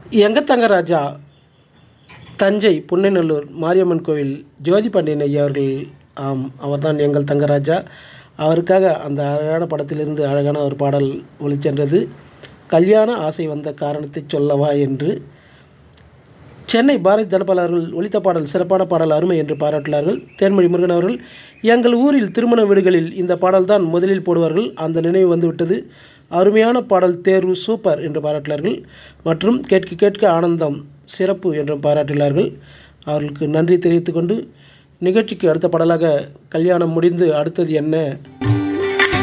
எங்க தங்கராஜா தஞ்சை புன்னைநல்லூர் மாரியம்மன் கோவில் ஜோதி பாண்டியன் ஐயா அவர்கள் ஆம் அவர்தான் எங்கள் தங்கராஜா அவருக்காக அந்த அழகான படத்திலிருந்து அழகான ஒரு பாடல் ஒளிச்சென்றது கல்யாண ஆசை வந்த காரணத்தை சொல்லவா என்று சென்னை பாரதி தனபால் அவர்கள் ஒலித்த பாடல் சிறப்பான பாடல் அருமை என்று பாராட்டினார்கள் தேன்மொழி முருகன் அவர்கள் எங்கள் ஊரில் திருமண வீடுகளில் இந்த பாடல் தான் முதலில் போடுவார்கள் அந்த நினைவு வந்துவிட்டது அருமையான பாடல் தேர்வு சூப்பர் என்று பாராட்டினார்கள் மற்றும் கேட்க கேட்க ஆனந்தம் சிறப்பு என்றும் பாராட்டினார்கள் அவர்களுக்கு நன்றி தெரிவித்துக்கொண்டு நிகழ்ச்சிக்கு அடுத்த பாடலாக கல்யாணம் முடிந்து அடுத்தது என்ன